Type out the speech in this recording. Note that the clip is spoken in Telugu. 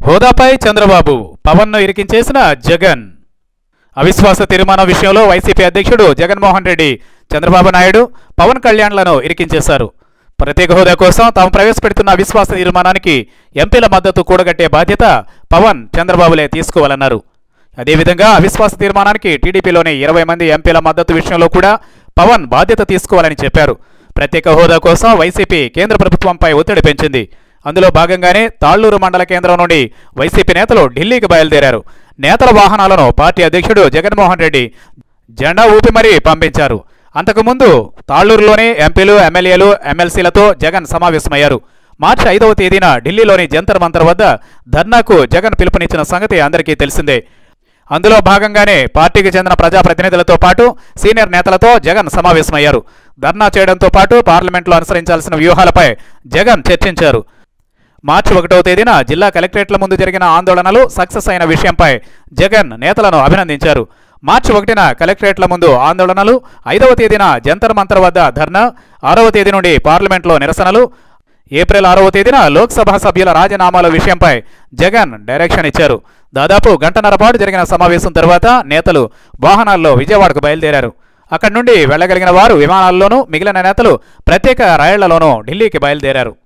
హోదాపై చంద్రబాబు పవన్ను ఇరికించేసిన జగన్ అవిశ్వాస తీర్మానం విషయంలో వైసీపీ అధ్యక్షుడు జగన్మోహన్ రెడ్డి చంద్రబాబు నాయుడు పవన్ కళ్యాణ్లను ఇరికించేశారు ప్రత్యేక హోదా కోసం తాము ప్రవేశపెడుతున్న అవిశ్వాస తీర్మానానికి ఎంపీల మద్దతు కూడగట్టే బాధ్యత పవన్ చంద్రబాబులే తీసుకోవాలన్నారు అదేవిధంగా అవిశ్వాస తీర్మానానికి టీడీపీలోని ఇరవై మంది ఎంపీల మద్దతు విషయంలో కూడా పవన్ బాధ్యత తీసుకోవాలని చెప్పారు ప్రత్యేక హోదా కోసం వైసీపీ కేంద్ర ప్రభుత్వంపై ఒత్తిడి పెంచింది అందులో భాగంగానే తాళ్లూరు మండల కేంద్రం నుండి వైసీపీ నేతలు ఢిల్లీకి బయలుదేరారు నేతల వాహనాలను పార్టీ అధ్యక్షుడు జగన్మోహన్ రెడ్డి జెండా ఊపి మరీ పంపించారు అంతకుముందు తాళ్లూరులోని ఎంపీలు ఎమ్మెల్యేలు ఎమ్మెల్సీలతో జగన్ సమావేశమయ్యారు మార్చి ఐదవ తేదీన ఢిల్లీలోని జంతర్ మంతర్ వద్ద ధర్నాకు జగన్ పిలుపునిచ్చిన సంగతి అందరికీ తెలిసిందే అందులో భాగంగానే పార్టీకి చెందిన ప్రజాప్రతినిధులతో పాటు సీనియర్ నేతలతో జగన్ సమావేశమయ్యారు ధర్నా చేయడంతో పాటు పార్లమెంట్లో అనుసరించాల్సిన వ్యూహాలపై జగన్ చర్చించారు మార్చి ఒకటవ తేదీన జిల్లా కలెక్టరేట్ల ముందు జరిగిన ఆందోళనలు సక్సెస్ అయిన విషయంపై జగన్ నేతలను అభినందించారు మార్చి ఒకటిన కలెక్టరేట్ల ముందు ఆందోళనలు ఐదవ తేదీన జంతర్ మంతర్ వద్ద ధర్నా ఆరవ తేదీ నుండి పార్లమెంట్లో నిరసనలు ఏప్రిల్ ఆరవ తేదీన లోక్సభ సభ్యుల రాజీనామాల విషయంపై జగన్ డైరెక్షన్ ఇచ్చారు దాదాపు గంటన్నర పాటు జరిగిన సమావేశం తర్వాత నేతలు వాహనాల్లో విజయవాడకు బయలుదేరారు అక్కడి నుండి వెళ్ళగలిగిన వారు విమానాల్లోనూ మిగిలిన నేతలు ప్రత్యేక రైళ్లలోనూ ఢిల్లీకి బయలుదేరారు